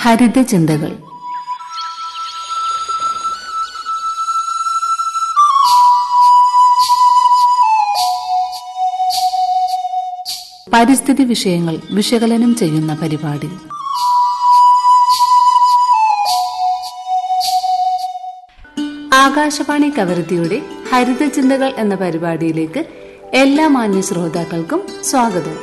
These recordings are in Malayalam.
ഹരിത ചിന്തകൾ പരിസ്ഥിതി വിഷയങ്ങൾ വിശകലനം ചെയ്യുന്ന പരിപാടി ആകാശവാണി കവരത്തിയുടെ ഹരിത ചിന്തകൾ എന്ന പരിപാടിയിലേക്ക് എല്ലാ മാന്യ ശ്രോതാക്കൾക്കും സ്വാഗതം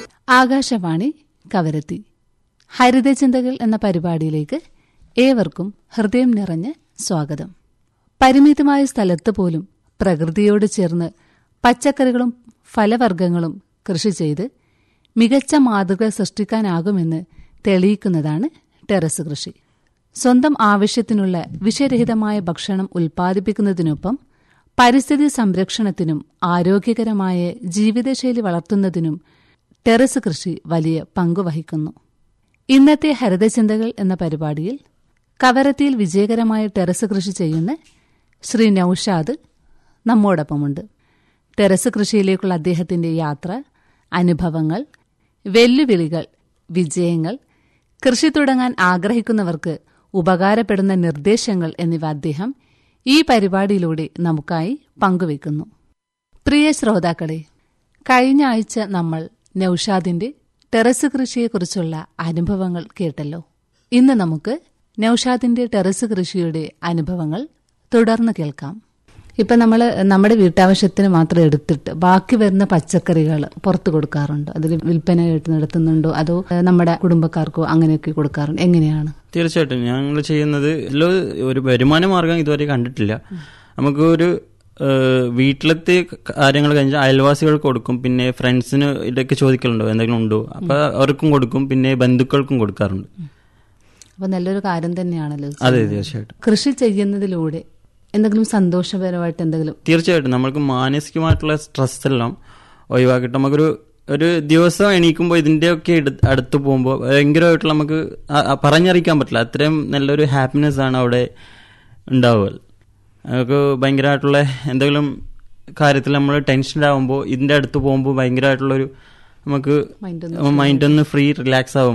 ആകാശവാണി കവരത്തി ഹരിത ചിന്തകൾ എന്ന പരിപാടിയിലേക്ക് ഏവർക്കും ഹൃദയം നിറഞ്ഞ സ്വാഗതം പരിമിതമായ സ്ഥലത്ത് പോലും പ്രകൃതിയോട് ചേർന്ന് പച്ചക്കറികളും ഫലവർഗ്ഗങ്ങളും കൃഷി ചെയ്ത് മികച്ച മാതൃക സൃഷ്ടിക്കാനാകുമെന്ന് തെളിയിക്കുന്നതാണ് ടെറസ് കൃഷി സ്വന്തം ആവശ്യത്തിനുള്ള വിഷരഹിതമായ ഭക്ഷണം ഉൽപ്പാദിപ്പിക്കുന്നതിനൊപ്പം പരിസ്ഥിതി സംരക്ഷണത്തിനും ആരോഗ്യകരമായ ജീവിതശൈലി വളർത്തുന്നതിനും ടെറസ് കൃഷി വലിയ പങ്കുവഹിക്കുന്നു ഇന്നത്തെ ഹരിതചിന്തകൾ എന്ന പരിപാടിയിൽ കവരത്തിയിൽ വിജയകരമായ ടെറസ് കൃഷി ചെയ്യുന്ന ശ്രീ നൌഷാദ് നമ്മോടൊപ്പമുണ്ട് ടെറസ് കൃഷിയിലേക്കുള്ള അദ്ദേഹത്തിന്റെ യാത്ര അനുഭവങ്ങൾ വെല്ലുവിളികൾ വിജയങ്ങൾ കൃഷി തുടങ്ങാൻ ആഗ്രഹിക്കുന്നവർക്ക് ഉപകാരപ്പെടുന്ന നിർദ്ദേശങ്ങൾ എന്നിവ അദ്ദേഹം ഈ പരിപാടിയിലൂടെ നമുക്കായി പങ്കുവയ്ക്കുന്നു പ്രിയ ശ്രോതാക്കളെ കഴിഞ്ഞ ആഴ്ച നമ്മൾ നൌഷാദിന്റെ ടെറസ് കൃഷിയെക്കുറിച്ചുള്ള അനുഭവങ്ങൾ കേട്ടല്ലോ ഇന്ന് നമുക്ക് നൌഷാദിന്റെ ടെറസ് കൃഷിയുടെ അനുഭവങ്ങൾ തുടർന്ന് കേൾക്കാം ഇപ്പൊ നമ്മൾ നമ്മുടെ വീട്ടാവശ്യത്തിന് മാത്രം എടുത്തിട്ട് ബാക്കി വരുന്ന പച്ചക്കറികൾ പുറത്ത് കൊടുക്കാറുണ്ട് അതിൽ വിൽപ്പനയായിട്ട് നടത്തുന്നുണ്ടോ അതോ ഏഹ്, നമ്മുടെ കുടുംബക്കാർക്കോ അങ്ങനെയൊക്കെ കൊടുക്കാറുണ്ട് എങ്ങനെയാണ് തീർച്ചയായിട്ടും ഞങ്ങൾ ചെയ്യുന്നത് ഇതില് ഒരു വരുമാന മാർഗം ഇതുവരെ കണ്ടിട്ടില്ല നമുക്ക് ഒരു ഏഹ്, വീട്ടിലത്തെ കാര്യങ്ങൾ കഴിഞ്ഞാൽ അയൽവാസികൾക്ക് കൊടുക്കും പിന്നെ ഫ്രണ്ട്സിന് ഇതൊക്കെ ചോദിക്കലുണ്ടോ എന്തെങ്കിലും ഉണ്ടോ അപ്പൊ അവർക്കും കൊടുക്കും പിന്നെ ബന്ധുക്കൾക്കും കൊടുക്കാറുണ്ട് അപ്പൊ നല്ലൊരു കാര്യം തന്നെയാണല്ലോ ഇത്. അതെ തീർച്ചയായിട്ടും കൃഷി ചെയ്യുന്നതിലൂടെ എന്തെങ്കിലും സന്തോഷപരമായിട്ട് എന്തെങ്കിലും തീർച്ചയായിട്ടും നമ്മൾക്ക് മാനസികമായിട്ടുള്ള സ്ട്രെസ് എല്ലാം ഒഴിവാക്കിയിട്ട് നമുക്കൊരു ഒരു ദിവസം എണീക്കുമ്പോൾ ഇതിന്റെയൊക്കെ ഇട- അടുത്ത് പോകുമ്പോൾ ഭയങ്കരമായിട്ടുള്ള നമുക്ക് ആ- ആ പറഞ്ഞറിയിക്കാൻ പറ്റില്ല അത്രയും നല്ലൊരു ഹാപ്പിനെസ് ആണ് അവിടെ ഉണ്ടാവുക നമുക്ക് ഭയങ്കരമായിട്ടുള്ള എന്തെങ്കിലും കാര്യത്തിൽ നമ്മൾ ടെൻഷൻ ആവുമ്പോൾ ഇതിന്റെ അടുത്ത് പോകുമ്പോൾ ഭയങ്കരമായിട്ടുള്ളൊരു നമുക്ക് മൈൻഡ് മൈൻഡ് ഒന്ന് ഫ്രീ റിലാക്സ് ആവും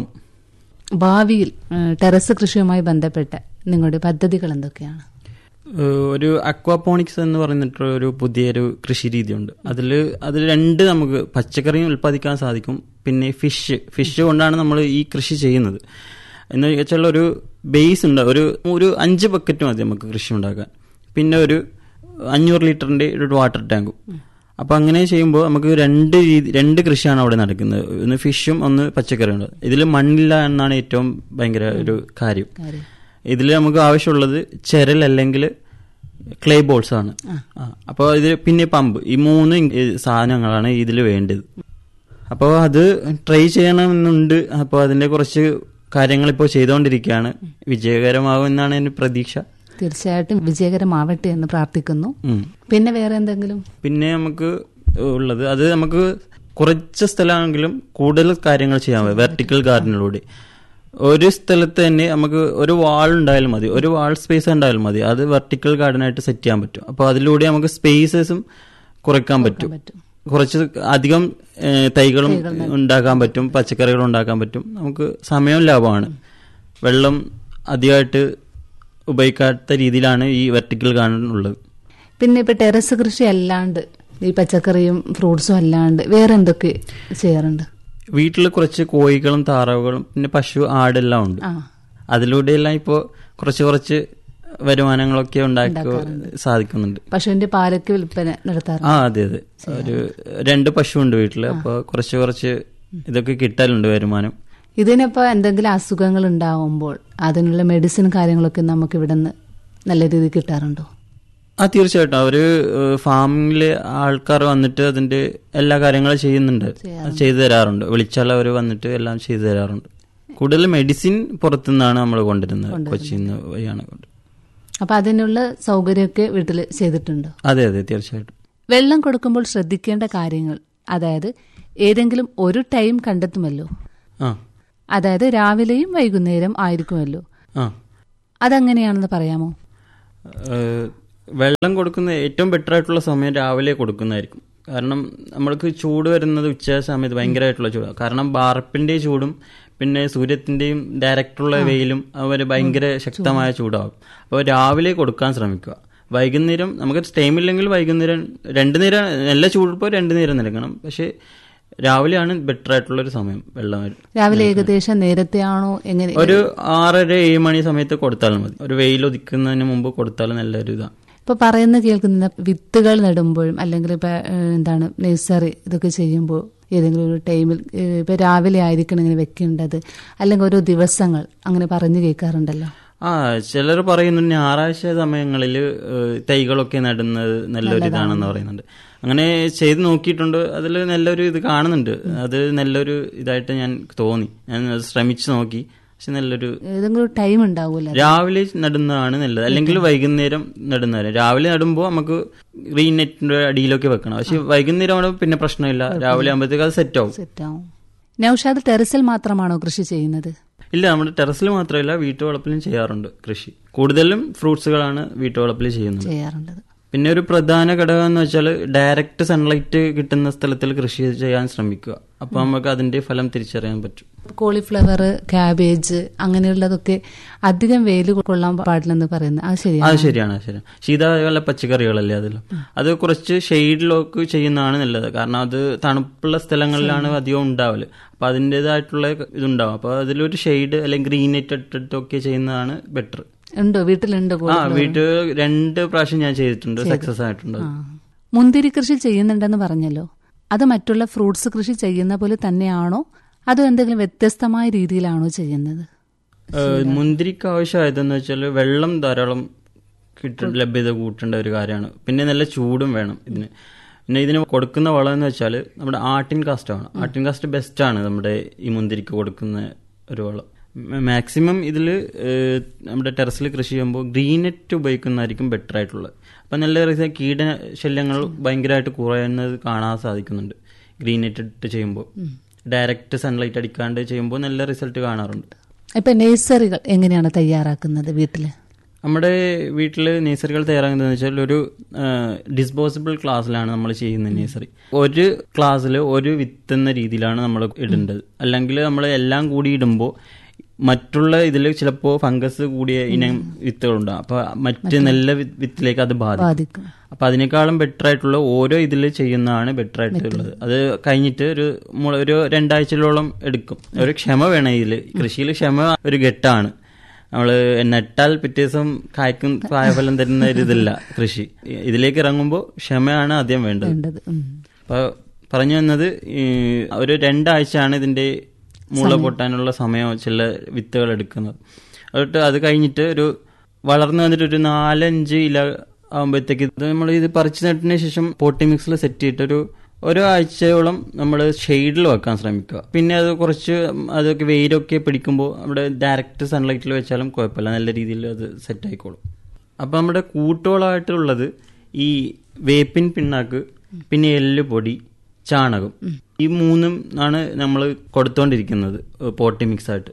ഭാവിയിൽ ഏഹ്, ടെറസ് കൃഷിയുമായി ബന്ധപ്പെട്ട നിങ്ങളുടെ പദ്ധതികൾ എന്തൊക്കെയാണ് ഏഹ് ഒരു അക്വാപോണിക്സ് എന്ന് പറഞ്ഞിട്ടുള്ള ഒരു പുതിയൊരു കൃഷി രീതിയുണ്ട് അതിൽ അതിൽ രണ്ട് നമുക്ക് പച്ചക്കറിയും ഉൽപ്പാദിക്കാൻ സാധിക്കും പിന്നെ ഫിഷ് ഫിഷ് കൊണ്ടാണ് നമ്മൾ ഈ കൃഷി ചെയ്യുന്നത് എന്ന് വെച്ചാൽ ഒരു ബേസ് ഉണ്ട് ഒരു ഒരു അഞ്ച് ബക്കറ്റ് മതി നമുക്ക് കൃഷി ഉണ്ടാക്കാൻ പിന്നെ ഒരു അഞ്ഞൂറ് ലിറ്ററിന്റെ ഒരു വാട്ടർ ടാങ്കും അപ്പൊ അങ്ങനെ ചെയ്യുമ്പോൾ നമുക്ക് രണ്ട് രീതി രണ്ട് കൃഷിയാണ് അവിടെ നടക്കുന്നത് ഒന്ന് ഫിഷും ഒന്ന് പച്ചക്കറിയും ഇതിൽ മണ്ണില്ല എന്നാണ് ഏറ്റവും ഭയങ്കര ഒരു കാര്യം കാര്യം ഇതിൽ നമുക്ക് ആവശ്യമുള്ളത് ചെരൽ അല്ലെങ്കിൽ ക്ലേ ബോൾസ് ആണ് അപ്പോൾ ഇത് പിന്നെ പമ്പ് ഈ മൂന്ന് ഇൻ- ഈ സാധനങ്ങളാണ് ഇതിൽ വേണ്ടത് അപ്പോൾ അത് ട്രൈ ചെയ്യണമെന്നുണ്ട് അപ്പോൾ അതിന്റെ കുറച്ച് കാര്യങ്ങൾ ഇപ്പോൾ ചെയ്തുകൊണ്ടിരിക്കുകയാണ് വിജയകരമാകും എന്നാണ് എൻ്റെ പ്രതീക്ഷ തീർച്ചയായിട്ടും വിജയകരമാവട്ടെ എന്ന് പ്രാർത്ഥിക്കുന്നു ഉം. പിന്നെ വേറെ എന്തെങ്കിലും പിന്നെ നമുക്ക് ഉള്ളത് അത് നമുക്ക് കുറച്ച് സ്ഥലമാണെങ്കിലും കൂടുതൽ കാര്യങ്ങൾ ചെയ്യാൻ പറ്റും വെർട്ടിക്കൽ ഗാർഡനിലൂടെ ഒരു സ്ഥലത്ത് തന്നെ നമുക്ക് ഒരു വാൾ ഉണ്ടായാലും മതി ഒരു വാൾ സ്പേസ് ഉണ്ടായാലും മതി അത് വെർട്ടിക്കൽ ഗാർഡനായിട്ട് സെറ്റ് ചെയ്യാൻ പറ്റും അപ്പോൾ അതിലൂടെ നമുക്ക് സ്പേസസും കുറയ്ക്കാൻ പറ്റും പറ്റും കുറച്ച് അധികം ഏഹ്, തൈകളും ഉണ്ടാക്കാൻ പറ്റും പച്ചക്കറികൾ ഉണ്ടാക്കാൻ പറ്റും നമുക്ക് സമയം ലാഭമാണ് വെള്ളം അധികമായിട്ട് ഉപയോഗിക്കാത്ത രീതിയിലാണ് ഈ വെർട്ടിക്കൽ ഗാർഡൻ ഉള്ളത് പിന്നെ ഇപ്പൊ ടെറസ് കൃഷി അല്ലാണ്ട് ഈ പച്ചക്കറിയും ഫ്രൂട്ട്സും അല്ലാണ്ട് വേറെ എന്തൊക്കെ ചെയ്യാറുണ്ട് വീട്ടിൽ കുറച്ച് കോഴികളും താറാവുകളും പിന്നെ പശു ആടെല്ലാം ഉണ്ട് ആ അതിലൂടെയെല്ലാം ഇപ്പോൾ കുറച്ച് കുറച്ച് വരുമാനങ്ങളൊക്കെ ഉണ്ടാക്കി സാധിക്കുന്നുണ്ട് പശുവിന്റെ പാലൊക്കെ വിൽപ്പന നടത്താറുണ്ട് ആ അതെ അതെ ഒരു രണ്ട് പശു ഉണ്ട് വീട്ടിൽ അപ്പോൾ കുറച്ച് കുറച്ച് ഇതൊക്കെ കിട്ടലുണ്ട് വരുമാനം ഇതിനിപ്പോ എന്തെങ്കിലും അസുഖങ്ങൾ ഉണ്ടാവുമ്പോൾ അതിനുള്ള മെഡിസിൻ കാര്യങ്ങളൊക്കെ നമുക്ക് ഇവിടെ നിന്ന് നല്ല രീതിയിൽ കിട്ടാറുണ്ടോ ആ തീർച്ചയായിട്ടും അവര് ഫാമിലെ ആൾക്കാർ വന്നിട്ട് അതിന്റെ എല്ലാ കാര്യങ്ങളും ചെയ്യുന്നുണ്ട് ചെയ്തു തരാറുണ്ട് വിളിച്ചാൽ അവർ വന്നിട്ട് എല്ലാം ചെയ്തു തരാറുണ്ട് കൂടുതൽ മെഡിസിൻ പുറത്തുനിന്നാണ് നമ്മൾ കൊണ്ടുവരുന്നത് കൊച്ചിയിൽ നിന്ന് വഴിയാണ് കൊണ്ട് അപ്പൊ അതിനുള്ള സൗകര്യമൊക്കെ വീട്ടിൽ ചെയ്തിട്ടുണ്ടോ അതെ അതെ തീർച്ചയായിട്ടും വെള്ളം കൊടുക്കുമ്പോൾ ശ്രദ്ധിക്കേണ്ട കാര്യങ്ങൾ അതായത് ഏതെങ്കിലും ഒരു ടൈം കണ്ടെത്തുമല്ലോ ആ അതായത് രാവിലെയും വൈകുന്നേരം ആയിരിക്കുമല്ലോ ആ അതെങ്ങനെയാണെന്ന് പറയാമോ ഏഹ് വെള്ളം കൊടുക്കുന്ന ഏറ്റവും ബെറ്റർ ആയിട്ടുള്ള സമയം രാവിലെ കൊടുക്കുന്നതായിരിക്കും കാരണം നമ്മൾക്ക് ചൂട് വരുന്നത് ഉച്ച സമയത്ത് ഭയങ്കരമായിട്ടുള്ള ചൂടാണ് കാരണം ബാർപ്പിന്റെ ചൂടും പിന്നെ സൂര്യത്തിന്റെയും ഡയറക്റ്റുള്ള വെയിലും അവർ ഭയങ്കര ശക്തമായ ചൂടാവും അപ്പോൾ രാവിലെ കൊടുക്കാൻ ശ്രമിക്കുക വൈകുന്നേരം നമുക്ക് ടൈമില്ലെങ്കിൽ വൈകുന്നേരം രണ്ട് നേരം നല്ല ചൂടിപ്പോൾ രണ്ട് നേരം നൽകണം പക്ഷേ രാവിലെയാണ് ബെറ്റർ ആയിട്ടുള്ള ഒരു സമയം വെള്ളം രാവിലെ ഏകദേശം നേരത്തെ ആണോ എങ്ങനെ ഒരു ആറര ഏഴ് മണി സമയത്ത് കൊടുത്താലും മതി ഒരു വെയിൽ ഉദിക്കുന്നതിന് മുമ്പ് കൊടുത്താൽ നല്ലൊരു ഇതാണ് ഇപ്പൊ പറയുന്ന കേൾക്കുന്ന വിത്തുകൾ നടുമ്പോഴും അല്ലെങ്കിൽ ഇപ്പൊ ഏഹ്, എന്താണ് നഴ്സറി ഇതൊക്കെ ചെയ്യുമ്പോൾ ഏതെങ്കിലും ഒരു ടൈമിൽ ഏഹ്, ഇപ്പൊ രാവിലെ ആയിരിക്കണം ഇങ്ങനെ വെക്കേണ്ടത് അല്ലെങ്കിൽ ഓരോ ദിവസങ്ങൾ അങ്ങനെ പറഞ്ഞു കേൾക്കാറുണ്ടല്ലോ ആ ചിലർ പറയുന്നു ഞായറാഴ്ച സമയങ്ങളിൽ തൈകളൊക്കെ നടുന്നത് നല്ലൊരു ഇതാണെന്ന് പറയുന്നുണ്ട് അങ്ങനെ ചെയ്ത് നോക്കിയിട്ടുണ്ട് അതിൽ നല്ലൊരു ഇത് കാണുന്നുണ്ട് അത് നല്ലൊരു ഇതായിട്ട് ഞാൻ തോന്നി ഞാൻ അത് ശ്രമിച്ചു നോക്കി പക്ഷെ നല്ലൊരു ഏതെങ്കിലും ഒരു ടൈം ഉണ്ടാവൂല രാവിലെ നടുന്നതാണ് നല്ലത് അല്ലെങ്കിൽ വൈകുന്നേരം നടുന്നതാണ് രാവിലെ നടുമ്പോൾ നമുക്ക് ഗ്രീൻ നെറ്റിന്റെ അടിയിലൊക്കെ വെക്കണം പക്ഷെ വൈകുന്നേരം ആകുമ്പോൾ പിന്നെ പ്രശ്നമില്ല രാവിലെ ആകുമ്പോഴത്തേക്ക് അത് സെറ്റ് ആവും സെറ്റ് ആവും നൌഷാദ് ടെറസിൽ മാത്രമാണോ കൃഷി ചെയ്യുന്നത് ഇല്ല നമ്മുടെ ടെറസിൽ മാത്രമല്ല വീട്ടുവളപ്പിലും ചെയ്യാറുണ്ട് കൃഷി കൂടുതലും ഫ്രൂട്ട്സുകളാണ് വീട്ടുവളപ്പിൽ ചെയ്യുന്നത് ചെയ്യാറുള്ളത് പിന്നെ ഒരു പ്രധാന ഘടകം എന്ന് വെച്ചാൽ ഡയറക്റ്റ് സൺലൈറ്റ് കിട്ടുന്ന സ്ഥലത്തിൽ കൃഷി ചെയ്യാൻ ശ്രമിക്കുക അപ്പൊ നമുക്ക് അതിന്റെ ഫലം തിരിച്ചറിയാൻ പറ്റും കോളിഫ്ലവർ ക്യാബേജ് അങ്ങനെയുള്ളതൊക്കെ അധികം വെയിൽ കൊള്ളാൻ പാടില്ലെന്ന് പറയുന്നത് അത് ശരിയാണ് അത് ശരിയാണ് അത് ശരിയാണ് ശീതകാല പച്ചക്കറികളല്ലേ അതിലും അത് കുറച്ച് ഷെയ്ഡിലൊക്കെ ചെയ്യുന്നതാണ് നല്ലത് കാരണം അത് തണുപ്പുള്ള സ്ഥലങ്ങളിലാണ് അധികം ഉണ്ടാവല് അപ്പൊ അതിൻ്റെതായിട്ടുള്ള ഇതുണ്ടാവും അപ്പൊ അതിലൊരു ഷെയ്ഡ് അല്ലെങ്കിൽ ഗ്രീൻ നെറ്റ് ഇട്ടിട്ടൊക്കെ ചെയ്യുന്നതാണ് ബെറ്റർ ഉണ്ടോ വീട്ടിലുണ്ടോ ആ കോളിഫ്ലവർ വീട്ടിൽ രണ്ട് പ്രാവശ്യം ഞാൻ ചെയ്തിട്ടുണ്ട് സക്സസ് ആയിട്ടുണ്ട് ആ. മുന്തിരി കൃഷി ചെയ്യുന്നുണ്ടെന്ന് പറഞ്ഞല്ലോ അത് മറ്റുള്ള ഫ്രൂട്ട്സ് കൃഷി ചെയ്യുന്ന പോലെ തന്നെയാണോ അതോ എന്തെങ്കിലും വ്യത്യസ്തമായ രീതിയിലാണോ ചെയ്യുന്നത് ഏഹ് മുന്തിരിക്ക് ആവശ്യമായതെന്ന് വെച്ചാൽ വെള്ളം ധാരാളം കിട്ട ലഭ്യത കൂട്ടേണ്ട ഒരു കാര്യമാണ് പിന്നെ നല്ല ചൂടും വേണം ഇതിന് പിന്നെ ഇതിന് കൊടുക്കുന്ന വളം എന്ന് വെച്ചാൽ നമ്മുടെ ആട്ടിൻ കാസ്റ്റ് ആണ് ആട്ടിൻ കാസ്റ്റ് ബെസ്റ്റ് ആണ് നമ്മുടെ ഈ മുന്തിരിക്ക് കൊടുക്കുന്ന ഒരു വളം മാക്സിമം ഇതിൽ നമ്മുടെ ടെറസിൽ കൃഷി ചെയ്യുമ്പോൾ ഗ്രീൻ നെറ്റ് ഉപയോഗിക്കുന്നതായിരിക്കും ബെറ്റർ ആയിട്ടുള്ളത് അപ്പം നല്ല റിസ- കീടശല്യങ്ങൾ ഭയങ്കരമായിട്ട് കുറയുന്നത് കാണാൻ സാധിക്കുന്നുണ്ട് ഗ്രീൻ നെറ്റ് ഇട്ട് ചെയ്യുമ്പോൾ ഡയറക്റ്റ് സൺലൈറ്റ് അടിക്കാണ്ട് ചെയ്യുമ്പോൾ നല്ല റിസൾട്ട് കാണാറുണ്ട് ഇപ്പൊ നേഴ്സറികൾ എങ്ങനെയാണ് തയ്യാറാക്കുന്നത് വീട്ടില് നമ്മുടെ വീട്ടിൽ നേഴ്സറികൾ തയ്യാറാക്കുന്നത് വെച്ചാൽ ഒരു ഡിസ്പോസിബിൾ ക്ലാസ്സിലാണ് നമ്മൾ ചെയ്യുന്നത് നേഴ്സറി ഒരു ക്ലാസ്സിൽ ഒരു വിത്ത് എന്ന രീതിയിലാണ് നമ്മൾ ഇടേണ്ടത് അല്ലെങ്കിൽ നമ്മൾ എല്ലാം കൂടി ഇടുമ്പോൾ മറ്റുള്ള ഇതിൽ ചിലപ്പോൾ ഫംഗസ് കൂടിയ ഇനം വിത്തുകളുണ്ടാകും അപ്പൊ മറ്റ് നല്ല വി- വിത്തിലേക്ക് അത് ബാധിക്കും ബാധിക്കും അപ്പൊ അതിനേക്കാളും ബെറ്റർ ആയിട്ടുള്ള ഓരോ ഇതിൽ ചെയ്യുന്നതാണ് ബെറ്റർ ആയിട്ടുള്ളത് അത് കഴിഞ്ഞിട്ട് ഒരു മു- ഒരു രണ്ടാഴ്ചയോളം എടുക്കും ഒരു ക്ഷമ വേണം ഇതില് കൃഷിയിൽ ക്ഷമ ഒരു ഘട്ടാണ് നമ്മള് നട്ടാൽ പിറ്റേ ദിവസം കായ്ക്കും കായഫലം തരുന്ന ഒരു ഇതില്ല കൃഷി ഇതിലേക്ക് ഇറങ്ങുമ്പോൾ ക്ഷമയാണ് ആദ്യം വേണ്ടത് വേണ്ടത് ഉം. അപ്പൊ പറഞ്ഞു വന്നത് ഈ ഒരു രണ്ടാഴ്ചയാണ് ഇതിന്റെ മുള പൊട്ടാനുള്ള സമയം ചില വിത്തുകൾ എടുക്കുന്നത് എന്നിട്ട് അത് കഴിഞ്ഞിട്ട് ഒരു വളർന്നു വന്നിട്ട് ഒരു നാലഞ്ച് ഇല ആകുമ്പോഴത്തേക്ക് ഇത് നമ്മൾ ഇത് പറിച്ചു നട്ടതിന് ശേഷം പോട്ടി മിക്സിൽ സെറ്റ് ചെയ്തിട്ട് ഒരു ഒരാഴ്ചയോളം നമ്മൾ ഷെയ്ഡിൽ വെക്കാൻ ശ്രമിക്കുക പിന്നെ അത് കുറച്ച് അതൊക്കെ വെയിലൊക്കെ പിടിക്കുമ്പോൾ നമ്മുടെ ഡയറക്റ്റ് സൺലൈറ്റിൽ വെച്ചാലും കുഴപ്പമില്ല നല്ല രീതിയിൽ അത് സെറ്റ് ആയിക്കോളും അപ്പം നമ്മുടെ കൂട്ടുകളായിട്ടുള്ളത് ഈ വേപ്പിൻ പിണ്ണാക്ക് പിന്നെ എല്ലുപൊടി ചാണകം ഈ മൂന്നും ആണ് നമ്മൾ കൊടുത്തോണ്ടിരിക്കുന്നത് പോട്ടി മിക്സ് ആയിട്ട്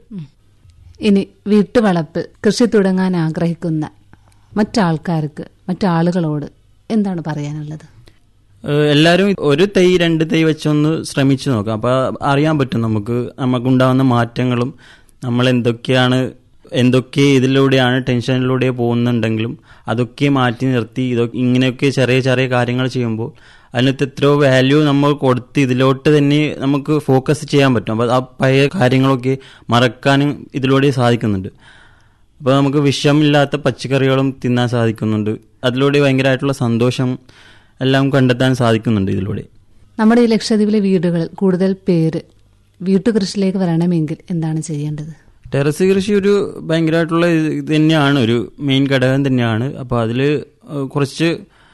ഇനി വീട്ടുവളപ്പ് കൃഷി തുടങ്ങാൻ ആഗ്രഹിക്കുന്ന മറ്റാൾക്കാർക്ക് മറ്റാളുകളോട് എന്താണ് പറയാനുള്ളത് ഏഹ് എല്ലാവരും ഒരു തൈ രണ്ട് തൈ വെച്ചൊന്ന് ശ്രമിച്ചു നോക്കാം അപ്പൊ അറിയാൻ പറ്റും നമുക്ക് നമുക്കുണ്ടാവുന്ന മാറ്റങ്ങളും നമ്മൾ എന്തൊക്കെയാണ് എന്തൊക്കെ ഇതിലൂടെയാണ് ടെൻഷനിലൂടെ പോകുന്നുണ്ടെങ്കിലും അതൊക്കെ മാറ്റി നിർത്തി ഇതൊക്കെ ഇങ്ങനെയൊക്കെ ചെറിയ ചെറിയ കാര്യങ്ങൾ ചെയ്യുമ്പോൾ അതിനകത്ത് എത്രയോ വാല്യൂ നമ്മൾ കൊടുത്ത് ഇതിലോട്ട് തന്നെ നമുക്ക് ഫോക്കസ് ചെയ്യാൻ പറ്റും അപ്പോൾ ആ പഴയ കാര്യങ്ങളൊക്കെ മറക്കാനും ഇതിലൂടെ സാധിക്കുന്നുണ്ട് അപ്പോൾ നമുക്ക് വിഷമില്ലാത്ത പച്ചക്കറികളും തിന്നാൻ സാധിക്കുന്നുണ്ട് അതിലൂടെ ഭയങ്കരമായിട്ടുള്ള സന്തോഷം എല്ലാം കണ്ടെത്താൻ സാധിക്കുന്നുണ്ട് ഇതിലൂടെ നമ്മുടെ ഈ ലക്ഷദ്വീപിലെ വീടുകളിൽ കൂടുതൽ പേര് വീട്ടുകൃഷിയിലേക്ക് വരണമെങ്കിൽ എന്താണ് ചെയ്യേണ്ടത് ടെറസ് കൃഷി ഒരു ഭയങ്കരമായിട്ടുള്ള ഇത് തന്നെയാണ് ഒരു മെയിൻ ഘടകം തന്നെയാണ് അപ്പോൾ അതിൽ കുറച്ച്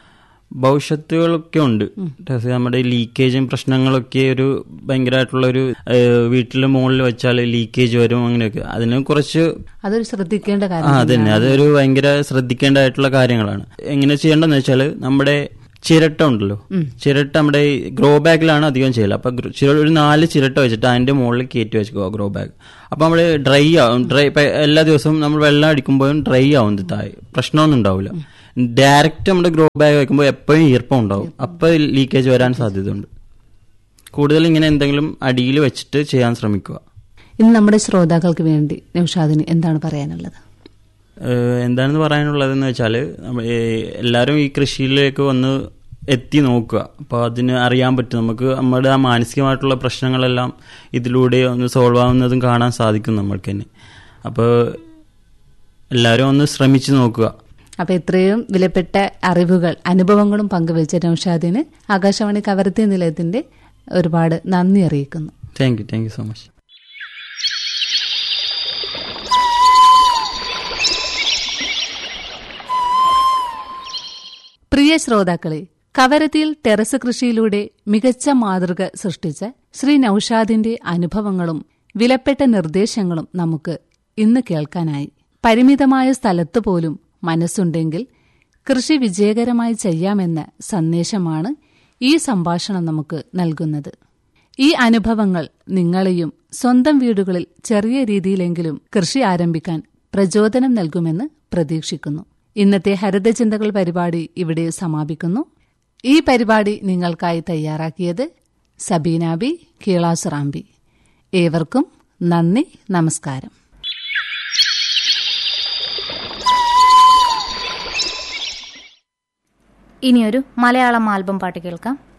ഭവിഷ്യത്തുകളൊക്കെ ഉണ്ട് ടെറസ് നമ്മുടെ ലീക്കേജും പ്രശ്നങ്ങളൊക്കെ ഒരു ഭയങ്കരമായിട്ടുള്ള ഒരു വീട്ടിൽ മുകളിൽ വെച്ചാൽ ലീക്കേജ് വരും അങ്ങനെയൊക്കെ അതിന് കുറച്ച് അതൊരു ശ്രദ്ധിക്കേണ്ട ആ കാര്യം അതന്നെ അതൊരു ഭയങ്കര ശ്രദ്ധിക്കേണ്ടതായിട്ടുള്ള കാര്യങ്ങളാണ് എങ്ങനെ ചെയ്യേണ്ടതെന്ന് വെച്ചാൽ നമ്മുടെ ചിരട്ട ഉണ്ടല്ലോ ചിരട്ട നമ്മുടെ ഈ ഗ്രോ ബാഗിലാണ് അധികം ചെയ്യല് അപ്പൊ ഗ്ര- ചിര- ഒരു നാല് ചിരട്ട വെച്ചിട്ട് അതിന്റെ മുകളിൽ കയറ്റി വെച്ചോ ഗ്രോ ബാഗ് അപ്പൊ നമ്മള് ഡ്രൈ ആവും ഡ്രൈ ഇപ്പൊ എല്ലാ ദിവസവും നമ്മൾ വെള്ളം അടിക്കുമ്പോഴും ഡ്രൈ ആവും ഇത് താഴെ പ്രശ്നമൊന്നും ഉണ്ടാവില്ല ഡയറക്റ്റ് നമ്മുടെ ഗ്രോ ബാഗ് വെക്കുമ്പോൾ എപ്പോഴും ഈർപ്പം ഉണ്ടാവും അപ്പൊ ലീക്കേജ് വരാൻ സാധ്യതയുണ്ട് കൂടുതൽ ഇങ്ങനെ എന്തെങ്കിലും അടിയിൽ വെച്ചിട്ട് ചെയ്യാൻ ശ്രമിക്കുക ഇന്ന് നമ്മുടെ ശ്രോതാക്കൾക്ക് വേണ്ടി നൌഷാദിന് എന്താണ് പറയാനുള്ളത് ഏഹ് എന്താണെന്ന് പറയാനുള്ളതെന്ന് വെച്ചാൽ എല്ലാവരും ഈ കൃഷിയിലേക്ക് വന്ന് എത്തി നോക്കുക അപ്പോൾ അതിന് അറിയാൻ പറ്റും നമുക്ക് നമ്മുടെ ആ മാനസികമായിട്ടുള്ള പ്രശ്നങ്ങളെല്ലാം ഇതിലൂടെ ഒന്ന് സോൾവ് ആവുന്നതും കാണാൻ സാധിക്കും നമ്മൾക്ക് തന്നെ അപ്പോൾ എല്ലാവരും ഒന്ന് ശ്രമിച്ചു നോക്കുക അപ്പൊ ഇത്രയും വിലപ്പെട്ട അറിവുകൾ അനുഭവങ്ങളും പങ്കുവെച്ച നൌഷാദിന് ആകാശവാണി കവരത്തി നിലയത്തിന്റെ ഒരുപാട് നന്ദി അറിയിക്കുന്നു thank you thank you so much പ്രിയ ശ്രോതാക്കളെ കവരത്തിയിൽ ടെറസ് കൃഷിയിലൂടെ മികച്ച മാതൃക സൃഷ്ടിച്ച ശ്രീ നൌഷാദിന്റെ അനുഭവങ്ങളും വിലപ്പെട്ട നിർദ്ദേശങ്ങളും നമുക്ക് ഇന്ന് കേൾക്കാനായി പരിമിതമായ സ്ഥലത്ത് പോലും മനസ്സുണ്ടെങ്കിൽ കൃഷി വിജയകരമായി ചെയ്യാമെന്ന സന്ദേശമാണ് ഈ സംഭാഷണം നമുക്ക് നൽകുന്നത് ഈ അനുഭവങ്ങൾ നിങ്ങളെയും സ്വന്തം വീടുകളിൽ ചെറിയ രീതിയിലെങ്കിലും കൃഷി ആരംഭിക്കാൻ പ്രചോദനം നൽകുമെന്ന് പ്രതീക്ഷിക്കുന്നു ഇന്നത്തെ ഹരിതചിന്തകൾ പരിപാടി ഇവിടെ സമാപിക്കുന്നു ഈ പരിപാടി നിങ്ങൾക്കായി തയ്യാറാക്കിയത് സബീനാബി കീളാസുറാമ്പി ഏവർക്കും നന്ദി നമസ്കാരം ഇനിയൊരു മലയാളം ആൽബം പാട്ട് കേൾക്കാം